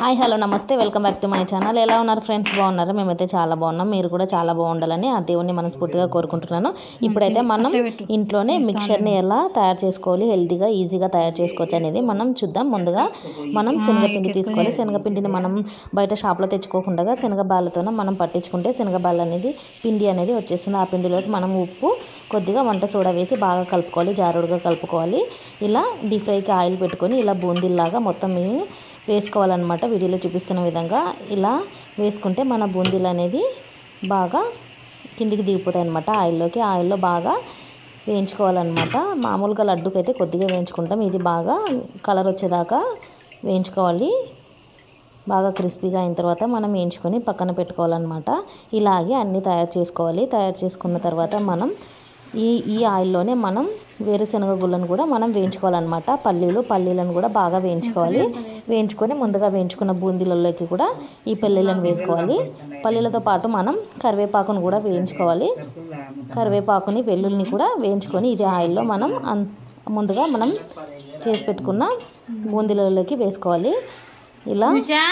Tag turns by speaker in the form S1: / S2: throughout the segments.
S1: hi hello నమస్తే welcome back to my channel ఎలా ఉన్నారు ఫ్రెండ్స్ బాగున్నారు మేమైతే చాలా బాగున్నాం మీరు కూడా చాలా బాగుండాలని ఆ దేవుణ్ణి మనస్ఫూర్తిగా కోరుకుంటున్నాను ఇప్పుడైతే మనం ఇంట్లోనే మిక్చర్ని ఎలా తయారు చేసుకోవాలి హెల్తీగా ఈజీగా తయారు చేసుకోవచ్చు అనేది మనం చూద్దాం ముందుగా మనం శనగపిండి తీసుకోవాలి శనగపిండిని మనం బయట షాప్లో తెచ్చుకోకుండా శనగబాళ్ళతోనే మనం పట్టించుకుంటే శనగబాళ్ళు అనేది పిండి అనేది వచ్చేస్తుంది ఆ పిండిలోకి మనం ఉప్పు కొద్దిగా వంట సోడా వేసి బాగా కలుపుకోవాలి జారుడుగా కలుపుకోవాలి ఇలా డీప్ ఫ్రైకి ఆయిల్ పెట్టుకొని ఇలా బూందీలాగా మొత్తం మీ- వేసుకోవాలన్నమాట వీడియోలో చూపిస్తున్న విధంగా ఇలా వేసుకుంటే మన బూందీలు అనేది బాగా కిందికి దిగిపోతాయి అనమాట ఆయిల్లోకి ఆయిల్లో బాగా వేయించుకోవాలన్నమాట మామూలుగా లడ్డుకి అయితే కొద్దిగా వేయించుకుంటాం ఇది బాగా కలర్ వచ్చేదాకా వేయించుకోవాలి బాగా క్రిస్పీగా అయిన తర్వాత మనం వేయించుకొని పక్కన పెట్టుకోవాలన్నమాట ఇలాగే అన్నీ తయారు చేసుకోవాలి తయారు చేసుకున్న తర్వాత మనం ఈ ఈ ఆయిల్లోనే మనం వేరుశనగ గుళ్ళను కూడా మనం వేయించుకోవాలన్నమాట పల్లీలు పల్లీలను కూడా బాగా వేయించుకోవాలి వేయించుకొని ముందుగా వేయించుకున్న బూందీలలోకి కూడా ఈ పల్లీలను వేసుకోవాలి పల్లీలతో పాటు మనం కరివేపాకును కూడా వేయించుకోవాలి కరివేపాకుని వెల్లుల్ని కూడా వేయించుకొని ఇదే ఆయిల్లో మనం అన్- ముందుగా మనం చేసి పెట్టుకున్న బూందీలలోకి వేసుకోవాలి ఇలా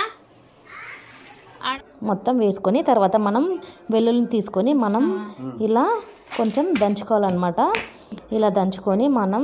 S1: మొత్తం వేసుకొని తర్వాత మనం వెల్లుల్లిని తీసుకొని మనం ఇలా కొంచెం దంచుకోవాలన్నమాట ఇలా దంచుకొని మనం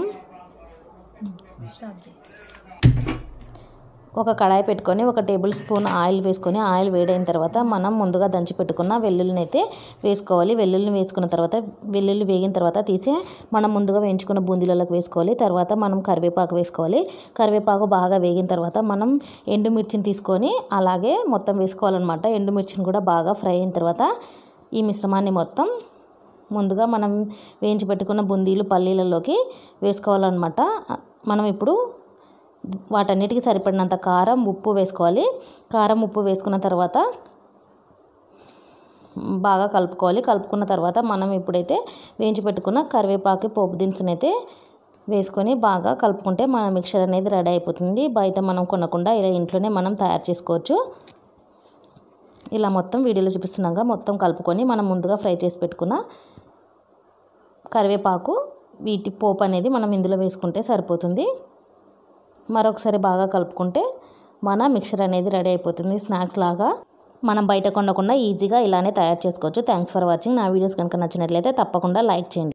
S1: ఒక కడాయి పెట్టుకొని ఒక టేబుల్ స్పూన్ ఆయిల్ వేసుకొని ఆయిల్ వేడైన తర్వాత మనం ముందుగా దంచి పెట్టుకున్న వెల్లుల్లిని అయితే వేసుకోవాలి వెల్లుల్లిని వేసుకున్న తర్వాత వెల్లుల్లి వేగిన తర్వాత తీసి మనం ముందుగా వేయించుకున్న బూందీలలోకి వేసుకోవాలి తర్వాత మనం కరివేపాకు వేసుకోవాలి కరివేపాకు బాగా వేగిన తర్వాత మనం ఎండుమిర్చిని తీసుకొని అలాగే మొత్తం వేసుకోవాలన్నమాట ఎండుమిర్చిని కూడా బాగా ఫ్రై అయిన తర్వాత ఈ మిశ్రమాన్ని మొత్తం ముందుగా మనం వేయించి పెట్టుకున్న బూందీలు పల్లీలలోకి వేసుకోవాలన్నమాట మనం ఇప్పుడు వాటన్నిటికి సరిపడినంత కారం ఉప్పు వేసుకోవాలి కారం ఉప్పు వేసుకున్న తర్వాత బాగా కలుపుకోవాలి కలుపుకున్న తర్వాత మనం ఇప్పుడైతే వేయించి పెట్టుకున్న కరివేపాకు పోపు దినుసునైతే వేసుకొని బాగా కలుపుకుంటే మన మిక్చర్ అనేది రెడీ అయిపోతుంది బయట మనం కొనకుండా ఇలా ఇంట్లోనే మనం తయారు చేసుకోవచ్చు ఇలా మొత్తం వీడియోలో చూపిస్తున్నాగా మొత్తం కలుపుకొని మనం ముందుగా ఫ్రై చేసి పెట్టుకున్న కరివేపాకు వీటి పోపు అనేది మనం ఇందులో వేసుకుంటే సరిపోతుంది మరొకసారి బాగా కలుపుకుంటే మన మిక్చర్ అనేది రెడీ అయిపోతుంది స్నాక్స్ లాగా మనం బయట కొనకుండా ఈజీగా ఇలానే తయారు చేసుకోవచ్చు థ్యాంక్స్ ఫర్ వాచింగ్ నా వీడియోస్ కనుక నచ్చినట్లయితే తప్పకుండా లైక్ చేయండి